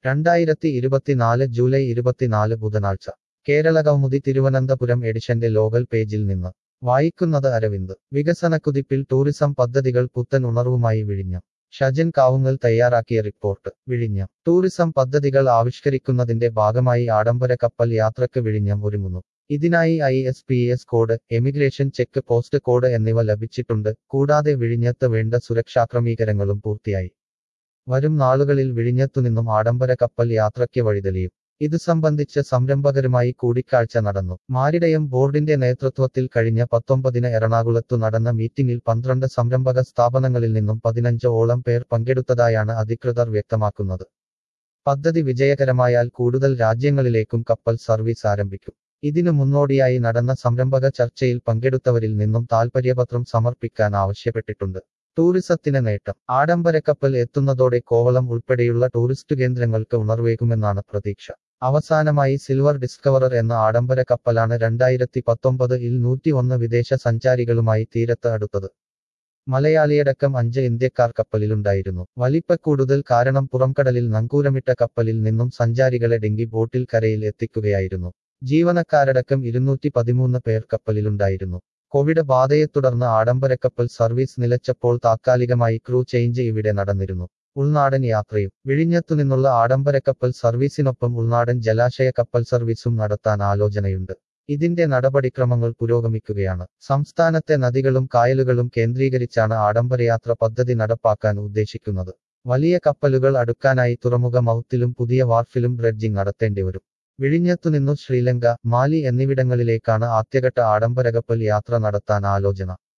രണ്ടായിരത്തി ഇരുപത്തിനാല് ജൂലൈ ഇരുപത്തിനാല് ബുധനാഴ്ച കേരള കൗമുദി തിരുവനന്തപുരം എഡിഷന്റെ ലോകൽ പേജിൽ നിന്ന് വായിക്കുന്നത് അരവിന്ദ് വികസനക്കുതിപ്പിൽ ടൂറിസം പദ്ധതികൾ പുത്തൻ ഉണർവുമായി വിഴിഞ്ഞം ഷജൻ കാവുങ്ങൽ തയ്യാറാക്കിയ റിപ്പോർട്ട് വിഴിഞ്ഞം ടൂറിസം പദ്ധതികൾ ആവിഷ്കരിക്കുന്നതിന്റെ ഭാഗമായി ആഡംബര കപ്പൽ യാത്രയ്ക്ക് വിഴിഞ്ഞം ഒരുങ്ങുന്നു ഇതിനായി I S P S code emigration check post code എന്നിവ ലഭിച്ചിട്ടുണ്ട് കൂടാതെ വിഴിഞ്ഞത്ത് വേണ്ട സുരക്ഷാക്രമീകരണങ്ങളും പൂർത്തിയായി വരും നാളുകളിൽ വിഴിഞ്ഞത്തുനിന്നും ആഡംബര കപ്പൽ യാത്രയ്ക്ക് വഴിതെളിയും ഇത് സംബന്ധിച്ച് സംരംഭകരുമായി കൂടിക്കാഴ്ച നടന്നു മാരിടയം ബോർഡിന്റെ നേതൃത്വത്തിൽ കഴിഞ്ഞ പത്തൊമ്പതിന് എറണാകുളത്തു നടന്ന മീറ്റിംഗിൽ പന്ത്രണ്ട് സംരംഭക സ്ഥാപനങ്ങളിൽ നിന്നും പതിനഞ്ച് ഓളം പേർ പങ്കെടുത്തതായാണ് അധികൃതർ വ്യക്തമാക്കുന്നത് പദ്ധതി വിജയകരമായാൽ കൂടുതൽ രാജ്യങ്ങളിലേക്കും കപ്പൽ സർവീസ് ആരംഭിക്കും ഇതിനു മുന്നോടിയായി നടന്ന സംരംഭക ചർച്ചയിൽ പങ്കെടുത്തവരിൽ നിന്നും താൽപര്യപത്രം സമർപ്പിക്കാൻ ആവശ്യപ്പെട്ടിട്ടുണ്ട് ടൂറിസത്തിന് നേട്ടം ആഡംബരക്കപ്പൽ എത്തുന്നതോടെ കോവളം ഉൾപ്പെടെയുള്ള ടൂറിസ്റ്റ് കേന്ദ്രങ്ങൾക്ക് ഉണർവേകുമെന്നാണ് പ്രതീക്ഷ അവസാനമായി സിൽവർ ഡിസ്കവറർ എന്ന ആഡംബര കപ്പലാണ് രണ്ടായിരത്തി പത്തൊമ്പത് ഇൽ നൂറ്റി ഒന്ന് വിദേശ സഞ്ചാരികളുമായി തീരത്ത് അടുത്തത് മലയാളിയടക്കം അഞ്ച് ഇന്ത്യക്കാർ കപ്പലിലുണ്ടായിരുന്നു വലിപ്പക്കൂടുതൽ കാരണം പുറംകടലിൽ നങ്കൂരമിട്ട കപ്പലിൽ നിന്നും സഞ്ചാരികളെ ഡെങ്കി ബോട്ടിൽ കരയിൽ എത്തിക്കുകയായിരുന്നു ജീവനക്കാരടക്കം ഇരുന്നൂറ്റി പതിമൂന്ന് പേർ കപ്പലിലുണ്ടായിരുന്നു കോവിഡ് ബാധയെ തുടർന്ന് ആഡംബരക്കപ്പൽ സർവീസ് നിലച്ചപ്പോൾ താത്കാലികമായി ക്രൂ ചേഞ്ച് ഇവിടെ നടന്നിരുന്നു ഉൾനാടൻ യാത്രയും വിഴിഞ്ഞത്തുനിന്നുള്ള ആഡംബരക്കപ്പൽ സർവീസിനൊപ്പം ഉൾനാടൻ ജലാശയ കപ്പൽ സർവീസും നടത്താൻ ആലോചനയുണ്ട് ഇതിന്റെ നടപടിക്രമങ്ങൾ പുരോഗമിക്കുകയാണ് സംസ്ഥാനത്തെ നദികളും കായലുകളും കേന്ദ്രീകരിച്ചാണ് ആഡംബരയാത്ര പദ്ധതി നടപ്പാക്കാൻ ഉദ്ദേശിക്കുന്നത് വലിയ കപ്പലുകൾ അടുക്കാനായി തുറമുഖ മൗത്തിലും പുതിയ വാർഫിലും ഡ്രെഡ്ജിംഗ് നടത്തേണ്ടിവരും വിഴിഞ്ഞത്തുനിന്നു ശ്രീലങ്ക മാലി എന്നിവിടങ്ങളിലേക്കാണ് ആദ്യഘട്ട ആഡംബരകപ്പൽ യാത്ര നടത്താൻ ആലോചന